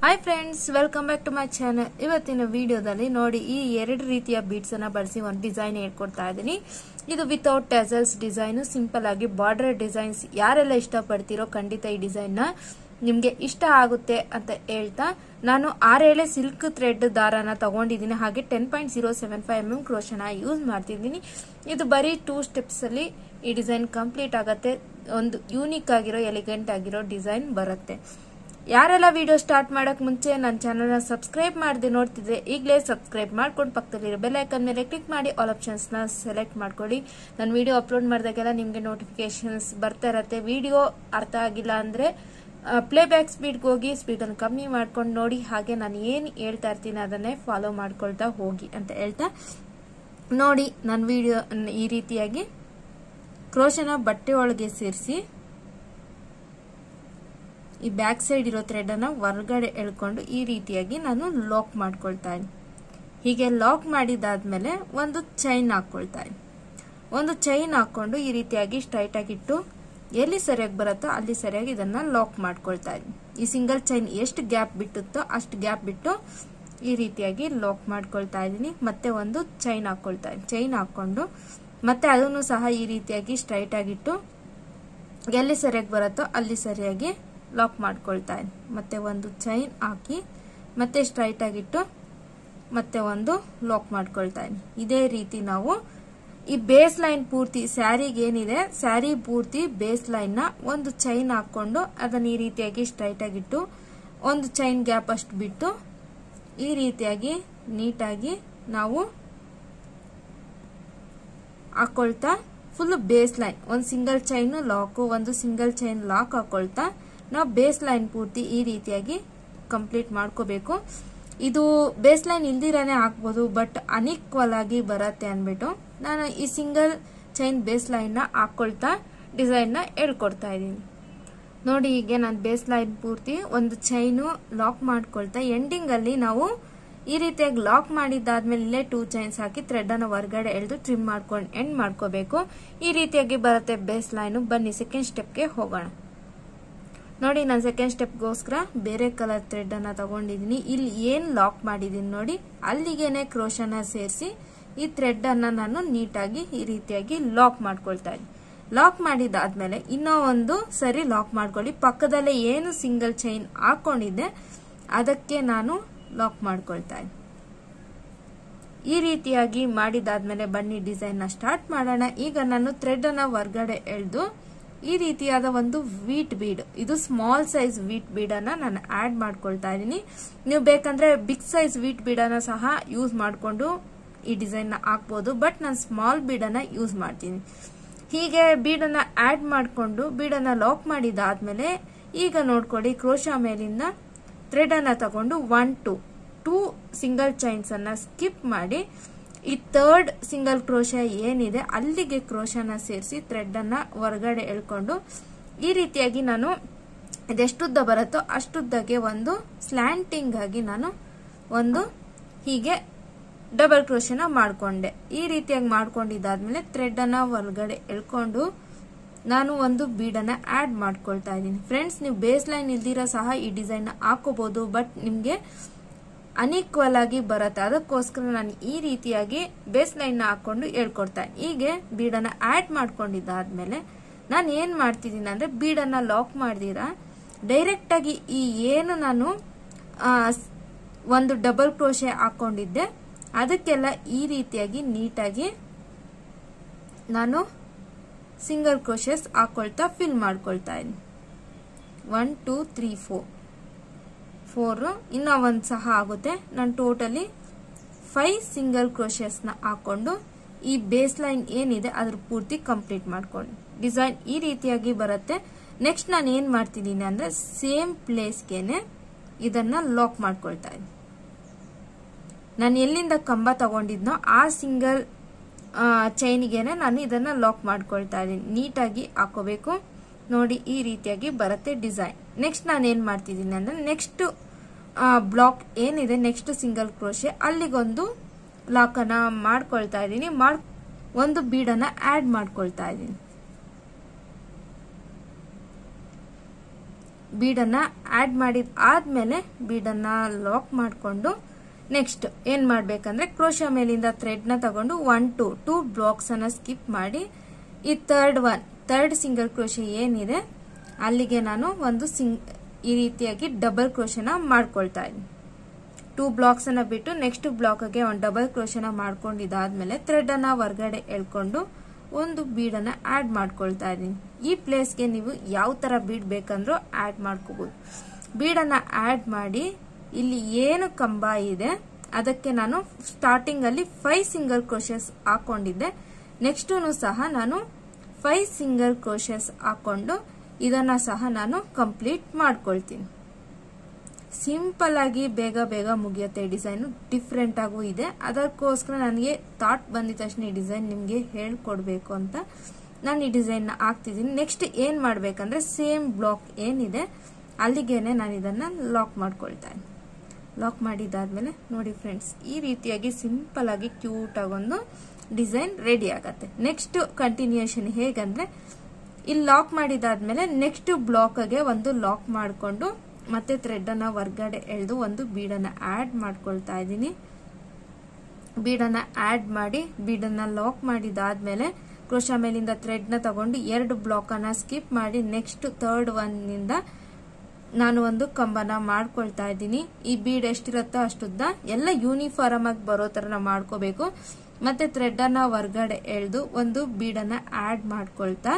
hi friends welcome back to my channel ಇವತ್ತಿನ ವಿಡಿಯೋದಲ್ಲಿ ನೋಡಿ ಈ ಎರಡು ರೀತಿಯ ಬೀಡ್ಸ್ ಅನ್ನ ಬಳಸಿ ಒಂದು ಡಿಸೈನ್ ಹೇಳ್ಕೊಡ್ತಾ ಇದ್ದೀನಿ ಇದು ವಿತೌಟ್ ಟೆಸಲ್ಸ್ ಡಿಸೈನ್ ಸಿಂಪಲ್ ಆಗಿ ಬಾರ್ಡರ್ ಡಿಸೈನ್ಸ್ ಯಾರೆಲ್ಲ ಇಷ್ಟಪಡ್ತೀರೋ ಖಂಡಿತ ಈ ಡಿಸೈನ್ ನ ನಿಮ್ಗೆ ಇಷ್ಟ ಆಗುತ್ತೆ ಅಂತ ಹೇಳ್ತಾ ನಾನು ಆರೇಳೆ ಸಿಲ್ಕ್ ಥ್ರೆಡ್ ದಾರನ ತಗೊಂಡಿದ್ದೀನಿ ಹಾಗೆ ten point zero seven five M M ಕ್ರೋಶನ ಯೂಸ್ ಮಾಡ್ತಿದ್ದೀನಿ ಇದು ಬರೀ ಟೂ ಸ್ಟೆಪ್ಸ್ ಅಲ್ಲಿ ಈ ಡಿಸೈನ್ ಕಂಪ್ಲೀಟ್ ಆಗತ್ತೆ ಒಂದು ಯೂನಿಕ್ ಆಗಿರೋ ಎಲಿಗೆಂಟ್ ಆಗಿರೋ ಡಿಸೈನ್ ಬರುತ್ತೆ ಯಾರೆಲ್ಲ ವಿಡಿಯೋ ಸ್ಟಾರ್ಟ್ ಮಾಡಕ್ ಮುಂಚೆ ನನ್ನ ಚಾನಲ್ನ ಸಬ್ಸ್ಕ್ರೈಬ್ ಮಾಡದೆ ನೋಡ್ತಿದ್ರೆ ಈಗಲೇ ಸಬ್ಸ್ಕ್ರೈಬ್ ಮಾಡ್ಕೊಂಡು ಪಕ್ಕದಲ್ಲಿರೋ ಬೆಲ್ ಐಕನ್ ಮೇಲೆ ಕ್ಲಿಕ್ ಮಾಡಿ ಆಲ್ ಆಪ್ಷನ್ಸ್ನ ಸೆಲೆಕ್ಟ್ ಮಾಡ್ಕೊಳ್ಳಿ ನಾನು ವಿಡಿಯೋ ಅಪ್ಲೋಡ್ ಮಾಡಿದಾಗೆಲ್ಲ ನಿಮಗೆ ನೋಟಿಫಿಕೇಶನ್ಸ್ ಬರ್ತಾ ಇರತ್ತೆ ವಿಡಿಯೋ ಅರ್ಥ ಆಗಿಲ್ಲ ಅಂದರೆ ಪ್ಲೇಬ್ಯಾಕ್ ಸ್ಪೀಡ್ಗೆ ಹೋಗಿ ಸ್ಪೀಡನ್ನು ಕಮ್ಮಿ ಮಾಡ್ಕೊಂಡು ನೋಡಿ ಹಾಗೆ ನಾನು ಏನು ಹೇಳ್ತಾ ಇರ್ತೀನಿ ಅದನ್ನೇ ಫಾಲೋ ಮಾಡ್ಕೊಳ್ತಾ ಹೋಗಿ ಅಂತ ಹೇಳ್ತಾ ನೋಡಿ ನನ್ನ ವಿಡಿಯೋ ಈ ರೀತಿಯಾಗಿ ಕ್ರೋಶನ ಬಟ್ಟೆ ಒಳಗೆ ಸೇರಿಸಿ ಈ ಬ್ಯಾಕ್ ಸೈಡ್ ಇರೋ ಥ್ರೆಡ್ ಅನ್ನ ಹೊರಗಡೆ ಎಳ್ಕೊಂಡು ಈ ರೀತಿಯಾಗಿ ನಾನು ಲಾಕ್ ಮಾಡ್ಕೊಳ್ತಾ ಇದ್ದೀನಿ ಹೀಗೆ ಲಾಕ್ ಮಾಡಿದಾದ್ಮೇಲೆ ಒಂದು ಚೈನ್ ಹಾಕೊಳ್ತಾ ಇದ್ದೀನಿ ಒಂದು ಚೈನ್ ಹಾಕೊಂಡು ಈ ರೀತಿಯಾಗಿ ಸ್ಟ್ರೈಟ್ ಆಗಿಟ್ಟು ಎಲ್ಲಿ ಸರಿಯಾಗಿ ಬರುತ್ತೋ ಅಲ್ಲಿ ಸರಿಯಾಗಿ ಇದನ್ನ ಲಾಕ್ ಮಾಡ್ಕೊಳ್ತಾ ಇದ್ದೀನಿ ಈ ಸಿಂಗಲ್ ಚೈನ್ ಎಷ್ಟು ಗ್ಯಾಪ್ ಬಿಟ್ಟುತ್ತೋ ಅಷ್ಟು ಗ್ಯಾಪ್ ಬಿಟ್ಟು ಈ ರೀತಿಯಾಗಿ ಲಾಕ್ ಮಾಡ್ಕೊಳ್ತಾ ಇದ್ದೀನಿ ಮತ್ತೆ ಒಂದು ಚೈನ್ ಹಾಕೊಳ್ತಾ ಇದ್ದೀನಿ ಚೈನ್ ಹಾಕೊಂಡು ಮತ್ತೆ ಅದನ್ನು ಸಹ ಈ ರೀತಿಯಾಗಿ ಸ್ಟ್ರೈಟ್ ಆಗಿಟ್ಟು ಎಲ್ಲಿ ಸರಿಯಾಗಿ ಬರುತ್ತೋ ಅಲ್ಲಿ ಸರಿಯಾಗಿ ಲಾಕ್ ಮಾಡ್ಕೊಳ್ತಾ ಇದ್ದೀನಿ ಮತ್ತೆ ಒಂದು ಚೈನ್ ಹಾಕಿ ಮತ್ತೆ ಸ್ಟ್ರೈಟ್ ಆಗಿಟ್ಟು ಮತ್ತೆ ಒಂದು ಲಾಕ್ ಮಾಡ್ಕೊಳ್ತಾ ಇದ್ದೀನಿ ಇದೇ ರೀತಿ ನಾವು ಈ ಬೇಸ್ ಲೈನ್ ಪೂರ್ತಿ ಸ್ಯಾರಿಗೆ ಏನಿದೆ ಸ್ಯಾರಿ ಪೂರ್ತಿ ಬೇಸ್ ಲೈನ್ ನ ಒಂದು ಚೈನ್ ಹಾಕೊಂಡು ಅದನ್ನ ಈ ರೀತಿಯಾಗಿ ಸ್ಟ್ರೈಟ್ ಆಗಿಟ್ಟು ಒಂದು ಚೈನ್ ಗ್ಯಾಪ್ ಅಷ್ಟು ಬಿಟ್ಟು ಈ ರೀತಿಯಾಗಿ ನೀಟಾಗಿ ನಾವು ಹಾಕೊಳ್ತಾ ಫುಲ್ ಬೇಸ್ ಲೈನ್ ಒಂದು ಸಿಂಗಲ್ ಚೈನ್ ಲಾಕ್ ಒಂದು ಸಿಂಗಲ್ ಚೈನ್ ಲಾಕ್ ಹಾಕೊಳ್ತಾ ನಾವು ಬೇಸ್ ಲೈನ್ ಪೂರ್ತಿ ಈ ರೀತಿಯಾಗಿ ಕಂಪ್ಲೀಟ್ ಮಾಡ್ಕೋಬೇಕು ಇದು ಬೇಸ್ ಲೈನ್ ಇಲ್ದಿರಾನೆ ಹಾಕ್ಬೋದು ಬಟ್ ಅನ್ಇಕ್ವಲ್ ಆಗಿ ಬರತ್ತೆ ಅಂದ್ಬಿಟ್ಟು ನಾನು ಈ ಸಿಂಗಲ್ ಚೈನ್ ಬೇಸ್ ಲೈನ್ ನ ಹಾಕೊಳ್ತಾ ಡಿಸೈನ್ ನ ಹೇಳ್ಕೊಡ್ತಾ ಇದ್ದೀನಿ ನೋಡಿ ಹೀಗೆ ನಾನು ಬೇಸ್ ಲೈನ್ ಪೂರ್ತಿ ಒಂದು ಚೈನು ಲಾಕ್ ಮಾಡ್ಕೊಳ್ತಾ ಎಂಡಿಂಗ್ ಅಲ್ಲಿ ನಾವು ಈ ರೀತಿಯಾಗಿ ಲಾಕ್ ಮಾಡಿದ್ದಾದ್ಮೇಲೆ ಇಲ್ಲೇ ಟೂ ಚೈನ್ಸ್ ಹಾಕಿ ಥ್ರೆಡ್ ಅನ್ನು ಹೊರಗಡೆ ಎಳೆದು ಟ್ರಿಮ್ ಮಾಡ್ಕೊಂಡು ಎಂಡ್ ಮಾಡ್ಕೋಬೇಕು ಈ ರೀತಿಯಾಗಿ ಬರುತ್ತೆ ಬೇಸ್ ಲೈನ್ ಬನ್ನಿ ಸೆಕೆಂಡ್ ಸ್ಟೆಪ್ಗೆ ಹೋಗೋಣ ನೋಡಿ ನಾನು ಸೆಕೆಂಡ್ ಸ್ಟೆಪ್ಗೋಸ್ಕರ ಬೇರೆ ಕಲರ್ ಥ್ರೆಡ್ ಅನ್ನ ತಗೊಂಡಿದ್ದೀನಿ ಇಲ್ಲಿ ಏನ್ ಲಾಕ್ ಮಾಡಿದೀನಿ ನೋಡಿ ಅಲ್ಲಿಗೆನೆ ಕ್ರೋಶನ ಸೇರಿಸಿ ಈ ಥ್ರೆಡ್ ಅನ್ನ ನಾನು ನೀಟಾಗಿ ಈ ರೀತಿಯಾಗಿ ಲಾಕ್ ಮಾಡ್ಕೊಳ್ತಾ ಇದ್ದೀನಿ ಲಾಕ್ ಮಾಡಿದಾದ್ಮೇಲೆ ಇನ್ನೂ ಒಂದು ಸರಿ ಲಾಕ್ ಮಾಡ್ಕೊಳ್ಳಿ ಪಕ್ಕದಲ್ಲೇ ಏನು ಸಿಂಗಲ್ ಚೈನ್ ಹಾಕೊಂಡಿದ್ದೆ ಅದಕ್ಕೆ ನಾನು ಲಾಕ್ ಮಾಡ್ಕೊಳ್ತಾ ಇದ್ದೀನಿ ಈ ರೀತಿಯಾಗಿ ಮಾಡಿದಾದ್ಮೇಲೆ ಬನ್ನಿ ಡಿಸೈನ್ ನ ಸ್ಟಾರ್ಟ್ ಮಾಡೋಣ ಈಗ ನಾನು ಥ್ರೆಡ್ ಅನ್ನ ಹೊರಗಡೆ ಎಳೆದು ಈ ರೀತಿಯಾದ ಒಂದು ವೀಟ್ ಬೀಡ್ ಇದು ಸ್ಮಾಲ್ ಸೈಜ್ ವೀಟ್ ಬೀಡ್ ಅನ್ನ ನಾನು ಆಡ್ ಮಾಡ್ಕೊಳ್ತಾ ಇದ್ದೀನಿ ನೀವು ಬೇಕಂದ್ರೆ ಬಿಗ್ ಸೈಜ್ ವೀಟ್ ಬೀಡ್ ಅನ್ನ ಸಹ ಯೂಸ್ ಮಾಡಿಕೊಂಡು ಈ ಡಿಸೈನ್ ನ ಹಾಕ್ಬೋದು ಬಟ್ ನಾನು ಸ್ಮಾಲ್ ಬೀಡ್ ಅನ್ನ ಯೂಸ್ ಮಾಡ್ತೀನಿ ಹೀಗೆ ಬೀಡನ್ನ ಆಡ್ ಮಾಡಿಕೊಂಡು ಬೀಡನ್ನ ಲಾಕ್ ಮಾಡಿದಾದ್ಮೇಲೆ ಈಗ ನೋಡ್ಕೊಳ್ಳಿ ಕ್ರೋಶ ಮೇಲಿಂದ ಥ್ರೆಡ್ ಅನ್ನ ತಗೊಂಡು one two two single chains ಅನ್ನ ಸ್ಕಿಪ್ ಮಾಡಿ ಈ ಥರ್ಡ್ ಸಿಂಗಲ್ ಕ್ರೋಶ ಏನಿದೆ ಅಲ್ಲಿಗೆ ಕ್ರೋಶನ ಸೇರಿಸಿ ಥ್ರೆಡ್ ಅನ್ನ ಹೊರಗಡೆ ಎಳ್ಕೊಂಡು ಈ ರೀತಿಯಾಗಿ ನಾನು ಇದೆಷ್ಟುದ್ದ ಬರುತ್ತೋ ಅಷ್ಟುದ್ದಕ್ಕೆ ಒಂದು ಸ್ಲ್ಯಾಂಟಿಂಗ್ ಆಗಿ ನಾನು ಒಂದು ಹೀಗೆ ಡಬಲ್ ಕ್ರೋಶನ ಮಾಡ್ಕೊಂಡೆ ಈ ರೀತಿಯಾಗಿ ಮಾಡ್ಕೊಂಡಿದ್ದಾದ್ಮೇಲೆ ಥ್ರೆಡ್ ಅನ್ನ ಹೊರಗಡೆ ಎಳ್ಕೊಂಡು ನಾನು ಒಂದು ಬೀಡನ್ನ ಆಡ್ ಮಾಡ್ಕೊಳ್ತಾ ಇದ್ದೀನಿ ಫ್ರೆಂಡ್ಸ್ ನೀವು ಬೇಸ್ ಲೈನ್ ಇಲ್ದಿರ ಸಹ ಈ ಡಿಸೈನ್ ಹಾಕೋಬಹುದು ಬಟ್ ನಿಮ್ಗೆ ಅನ್ಇಕ್ವಲ್ ಆಗಿ ಬರುತ್ತೆ ಅದಕ್ಕೋಸ್ಕರ ನಾನು ಈ ರೀತಿಯಾಗಿ ಬೇಸ್ ಲೈನ್ ಹಾಕೊಂಡು ಹೇಳ್ಕೊಡ್ತಾ ಹೀಗೆ ಬೀಡನ್ನ ಆಡ್ ಮಾಡ್ಕೊಂಡಿದ್ದಾದ್ಮೇಲೆ ನಾನು ಏನ್ ಮಾಡ್ತಿದ್ದೀನಿ ಅಂದ್ರೆ ಬೀಡನ್ನ ಲಾಕ್ ಮಾಡ್ದಿರಾ ಡೈರೆಕ್ಟ್ ಆಗಿ ಈ ಏನು ನಾನು ಒಂದು ಡಬಲ್ ಕ್ರೋಶೆ ಹಾಕೊಂಡಿದ್ದೆ ಅದಕ್ಕೆಲ್ಲ ಈ ರೀತಿಯಾಗಿ ನೀಟಾಗಿ ನಾನು ಸಿಂಗಲ್ ಕ್ರೋಶಸ್ ಹಾಕೊಳ್ತಾ ಫಿಲ್ ಮಾಡ್ಕೊಳ್ತಾ ಇದ್ದೀನಿ one two three four four ಇನ್ನೂ ಒಂದು ಸಹ ಆಗುತ್ತೆ ನಾನು ಟೋಟಲಿ ಫೈವ್ ಸಿಂಗಲ್ ಕ್ರೋಶಸ್ನ ಹಾಕೊಂಡು ಈ ಬೇಸ್ ಲೈನ್ ಏನಿದೆ ಅದ್ರ ಪೂರ್ತಿ ಕಂಪ್ಲೀಟ್ ಮಾಡ್ಕೊಂಡು ಡಿಸೈನ್ ಈ ರೀತಿಯಾಗಿ ಬರುತ್ತೆ ನೆಕ್ಸ್ಟ್ ನಾನು ಏನ್ ಮಾಡ್ತಿದ್ದೀನಿ ಅಂದ್ರೆ ಸೇಮ್ ಪ್ಲೇಸ್ಗೆನೆ ಇದನ್ನ ಲಾಕ್ ಮಾಡ್ಕೊಳ್ತಾ ಇದ್ದೀನಿ ನಾನು ಎಲ್ಲಿಂದ ಕಂಬ ತಗೊಂಡಿದ್ನೋ ಆ ಸಿಂಗಲ್ ಚೈನಿಗೆನೆ ನಾನು ಇದನ್ನ ಲಾಕ್ ಮಾಡ್ಕೊಳ್ತಾ ಇದ್ದೀನಿ ನೀಟಾಗಿ ಹಾಕೋಬೇಕು ನೋಡಿ ಈ ರೀತಿಯಾಗಿ ಬರುತ್ತೆ ಡಿಸೈನ್ ನೆಕ್ಸ್ಟ್ ನಾನು ಏನ್ ಮಾಡ್ತಿದ್ದೀನಿ ಅಂದ್ರೆ ನೆಕ್ಸ್ಟ್ ಬ್ಲಾಕ್ ಏನಿದೆ ನೆಕ್ಸ್ಟ್ ಸಿಂಗಲ್ ಕ್ರೋಶೆ ಅಲ್ಲಿಗೊಂದು ಲಾಕ್ ಅನ್ನ ಮಾಡ್ಕೊಳ್ತಾ ಇದ್ದೀನಿ ಮಾಡ್ ಒಂದು ಬೀಡನ್ನ ಆಡ್ ಮಾಡ್ಕೊಳ್ತಾ ಇದ್ದೀನಿ ಬೀಡನ್ನು ಆ್ಯಡ್ ಮಾಡಿದ ಆದಮೇಲೆ ಬೀಡನ್ನು ಲಾಕ್ ಮಾಡಿಕೊಂಡು ನೆಕ್ಸ್ಟ್ ಏನು ಮಾಡಬೇಕಂದ್ರೆ ಕ್ರೋಶ ಮೇಲಿಂದ ಥ್ರೆಡ್ನ ತಗೊಂಡು ಒನ್ ಟು ಟೂ ಬ್ಲಾಕ್ಸನ್ನು ಸ್ಕಿಪ್ ಮಾಡಿ ಈ third one third single crochet ಏನಿದೆ ಅಲ್ಲಿಗೆ ನಾನು ಒಂದು ಸಿಂಗ್ ಈ ರೀತಿಯಾಗಿ ಡಬಲ್ ಕ್ರೋಶನ ಮಾಡ್ಕೊಳ್ತಾ ಇದ್ದೀನಿ ಟೂ ಬ್ಲಾಕ್ಸ್ ಅನ್ನ ಬಿಟ್ಟು ನೆಕ್ಸ್ಟ್ ಬ್ಲಾಕ್ಗೆ ಒಂದು ಡಬಲ್ ಕ್ರೋಶನ ಮಾಡ್ಕೊಂಡಿದ್ದಾದ್ಮೇಲೆ ಥ್ರೆಡ್ ಅನ್ನ ಹೊರಗಡೆ ಎಳ್ಕೊಂಡು ಒಂದು ಬೀಡನ್ನ ಆಡ್ ಮಾಡ್ಕೊಳ್ತಾ ಇದ್ದೀನಿ ಈ ಪ್ಲೇಸ್ಗೆ ನೀವು ಯಾವ ತರ ಬೀಡ್ ಬೇಕಂದ್ರೂ ಆಡ್ ಮಾಡ್ಕೋಬಹುದು ಬೀಡನ್ನ ಆಡ್ ಮಾಡಿ ಇಲ್ಲಿ ಏನು ಕಂಬ ಇದೆ ಅದಕ್ಕೆ ನಾನು ಸ್ಟಾರ್ಟಿಂಗ್ ಅಲ್ಲಿ ಫೈವ್ ಸಿಂಗಲ್ ಕ್ರೋಶಸ್ ಹಾಕೊಂಡಿದ್ದೆ ನೆಕ್ಸ್ಟ್ ಸಹ ನಾನು ಫೈವ್ ಸಿಂಗಲ್ ಕ್ರೋಶಸ್ ಹಾಕೊಂಡು ಇದನ್ನ ಸಹ ನಾನು ಕಂಪ್ಲೀಟ್ ಮಾಡ್ಕೊಳ್ತೀನಿ ಸಿಂಪಲ್ ಆಗಿ ಬೇಗ ಬೇಗ ಮುಗಿಯುತ್ತೆ ಡಿಸೈನ್ ಡಿಫ್ರೆಂಟ್ ಆಗೂ ಇದೆ ಅದಕ್ಕೋಸ್ಕರ ನನಗೆ ಥಾಟ್ ಬಂದಿದ ತಕ್ಷಣ ಈ ಡಿಸೈನ್ ನಿಮಗೆ ಹೇಳ್ಕೊಡ್ಬೇಕು ಅಂತ ನಾನು ಈ ಡಿಸೈನ್ ಹಾಕ್ತಿದ್ದೀನಿ ನೆಕ್ಸ್ಟ್ ಏನ್ ಮಾಡ್ಬೇಕಂದ್ರೆ ಸೇಮ್ ಬ್ಲಾಕ್ ಏನಿದೆ ಅಲ್ಲಿಗೇನೆ ನಾನು ಇದನ್ನ ಲಾಕ್ ಮಾಡ್ಕೊಳ್ತಾ ಇದ್ದೀನಿ ಲಾಕ್ ಮಾಡಿದಾದ್ಮೇಲೆ ನೋಡಿ ಫ್ರೆಂಡ್ಸ್ ಈ ರೀತಿಯಾಗಿ ಸಿಂಪಲ್ ಆಗಿ ಕ್ಯೂಟ್ ಆಗೊಂದು ಡಿಸೈನ್ ರೆಡಿ ಆಗತ್ತೆ ನೆಕ್ಸ್ಟ್ ಕಂಟಿನ್ಯೂಷನ್ ಹೇಗಂದ್ರೆ ಇಲ್ಲಿ ಲಾಕ್ ಮಾಡಿದಾದ್ಮೇಲೆ ನೆಕ್ಸ್ಟ್ ಬ್ಲಾಕ್ಗೆ ಒಂದು ಲಾಕ್ ಮಾಡಿಕೊಂಡು ಮತ್ತೆ ಥ್ರೆಡ್ ಅನ್ನ ಹೊರ್ಗಡೆ ಎಳೆದು ಒಂದು ಬೀಡನ್ನ ಆಡ್ ಮಾಡ್ಕೊಳ್ತಾ ಇದ್ದೀನಿ ಬೀಡನ್ನ ಆಡ್ ಮಾಡಿ ಬೀಡನ್ನ ಲಾಕ್ ಮಾಡಿದಾದ್ಮೇಲೆ ಕ್ರೋಶ ಮೇಲಿಂದ ಥ್ರೆಡ್ ನ ತಗೊಂಡು ಎರಡು ಬ್ಲಾಕ್ ಅನ್ನ ಸ್ಕಿಪ್ ಮಾಡಿ ನೆಕ್ಸ್ಟ್ ಥರ್ಡ್ ಒನ್ ನಿಂದ ನಾನು ಒಂದು ಕಂಬನ ಮಾಡ್ಕೊಳ್ತಾ ಇದ್ದೀನಿ ಈ ಬೀಡ್ ಎಷ್ಟಿರುತ್ತೋ ಅಷ್ಟುದ್ದ ಎಲ್ಲ ಯೂನಿಫಾರ್ಮ್ ಆಗಿ ಬರೋ ತರ ನಾವು ಮಾಡ್ಕೋಬೇಕು ಮತ್ತೆ ಥ್ರೆಡ್ ಅನ್ನ ಹೊರ್ಗಡೆ ಎಳೆದು ಒಂದು ಬೀಡನ್ನ ಆಡ್ ಮಾಡ್ಕೊಳ್ತಾ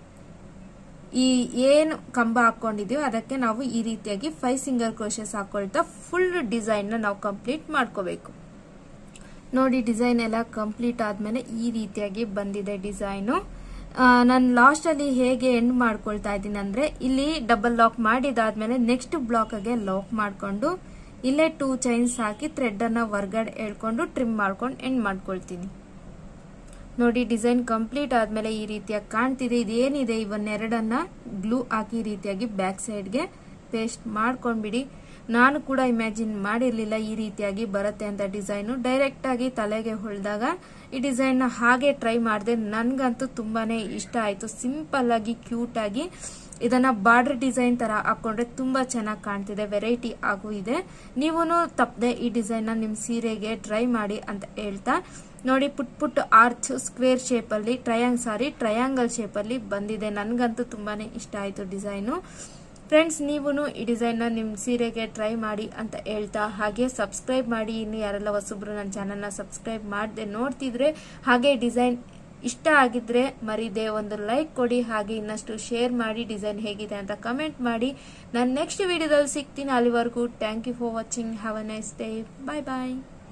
ಈ ಏನು ಕಂಬ ಹಾಕೊಂಡಿದೀವೋ ಅದಕ್ಕೆ ನಾವು ಈ ರೀತಿಯಾಗಿ ಫೈವ್ ಸಿಂಗಲ್ ಕ್ರೋಶಸ್ ಹಾಕೊಳ್ತಾ ಫುಲ್ ಡಿಸೈನ್ ನ ನಾವು ಕಂಪ್ಲೀಟ್ ಮಾಡ್ಕೋಬೇಕು ನೋಡಿ ಡಿಸೈನ್ ಎಲ್ಲ ಕಂಪ್ಲೀಟ್ ಆದ್ಮೇಲೆ ಈ ರೀತಿಯಾಗಿ ಬಂದಿದೆ ಡಿಸೈನು ನಾನು ಲಾಸ್ಟ್ ಅಲ್ಲಿ ಹೇಗೆ ಎಂಡ್ ಮಾಡ್ಕೊಳ್ತಾ ಇದ್ದೀನಿ ಅಂದ್ರೆ ಇಲ್ಲಿ ಡಬಲ್ ಲಾಕ್ ಮಾಡಿದಾದ್ಮೇಲೆ ನೆಕ್ಸ್ಟ್ ಬ್ಲಾಕ್ಗೆ ಲಾಕ್ ಮಾಡ್ಕೊಂಡು ಇಲ್ಲೇ ಟೂ ಚೈನ್ಸ್ ಹಾಕಿ ಥ್ರೆಡ್ ಅನ್ನ ಹೊರ್ಗಡೆ ಎಳ್ಕೊಂಡು ಟ್ರಿಮ್ ಮಾಡ್ಕೊಂಡು ಎಂಡ್ ಮಾಡ್ಕೊಳ್ತೀನಿ ನೋಡಿ ಡಿಸೈನ್ ಕಂಪ್ಲೀಟ್ ಆದ್ಮೇಲೆ ಈ ರೀತಿಯಾಗಿ ಕಾಣ್ತಿದೆ ಇದೇನಿದೆ ಇವನ್ನೆರಡನ್ನ ಗ್ಲೂ ಹಾಕಿ ಈ ರೀತಿಯಾಗಿ ಬ್ಯಾಕ್ ಸೈಡ್ಗೆ ಪೇಸ್ಟ್ ಮಾಡ್ಕೊಂಡ್ಬಿಡಿ ನಾನು ಕೂಡ ಇಮ್ಯಾಜಿನ್ ಮಾಡಿರ್ಲಿಲ್ಲ ಈ ರೀತಿಯಾಗಿ ಬರುತ್ತೆ ಅಂತ ಡಿಸೈನು ಡೈರೆಕ್ಟ್ ಆಗಿ ತಲೆಗೆ ಹೊಳ್ದಾಗ ಈ ಡಿಸೈನ್ ನ ಹಾಗೆ ಟ್ರೈ ಮಾಡಿದೆ ನನ್ಗಂತೂ ತುಂಬಾನೇ ಇಷ್ಟ ಆಯ್ತು ಸಿಂಪಲ್ ಆಗಿ ಕ್ಯೂಟ್ ಆಗಿ ಇದನ್ನ ಬಾರ್ಡರ್ ಡಿಸೈನ್ ತರ ಹಾಕೊಂಡ್ರೆ ತುಂಬಾ ಚೆನ್ನಾಗಿ ಕಾಣ್ತಿದೆ ವೆರೈಟಿ ಆಗು ಇದೆ ನೀವು ತಪ್ಪದೆ ಈ ಡಿಸೈನ್ ನ ನಿಮ್ ಸೀರೆಗೆ ಟ್ರೈ ಮಾಡಿ ಅಂತ ಹೇಳ್ತಾ ನೋಡಿ put put arch square shape ಅಲ್ಲಿ ಟ್ರಯಾಂಗ್ ಸಾರಿ ಟ್ರಯಾಂಗಲ್ ಶೇಪ್ ಅಲ್ಲಿ ಬಂದಿದೆ ನನ್ಗಂತೂ ತುಂಬಾನೇ ಇಷ್ಟ ಆಯ್ತು ಡಿಸೈನು ಫ್ರೆಂಡ್ಸ್ ನೀವು ಈ ಡಿಸೈನ್ ನ ನಿಮ್ ಸೀರೆಗೆ ಟ್ರೈ ಮಾಡಿ ಅಂತ ಹೇಳ್ತಾ ಹಾಗೆ ಸಬ್ಸ್ಕ್ರೈಬ್ ಮಾಡಿ ಇನ್ನು ಯಾರೆಲ್ಲ ಹೊಸಬ್ರು ನನ್ನ ಚಾನಲ್ ನ ಸಬ್ಸ್ಕ್ರೈಬ್ ಮಾಡದೆ ನೋಡ್ತಿದ್ರೆ ಹಾಗೆ ಡಿಸೈನ್ ಇಷ್ಟ ಆಗಿದ್ರೆ ಮರಿದೆ ಒಂದು ಲೈಕ್ ಕೊಡಿ ಹಾಗೆ ಇನ್ನಷ್ಟು ಶೇರ್ ಮಾಡಿ ಡಿಸೈನ್ ಹೇಗಿದೆ ಅಂತ ಕಮೆಂಟ್ ಮಾಡಿ ನಾನು ನೆಕ್ಸ್ಟ್ ವಿಡಿಯೋದಲ್ಲಿ ಸಿಗ್ತೀನಿ ಅಲ್ಲಿವರೆಗೂ thank you for watching have a nice day bye bye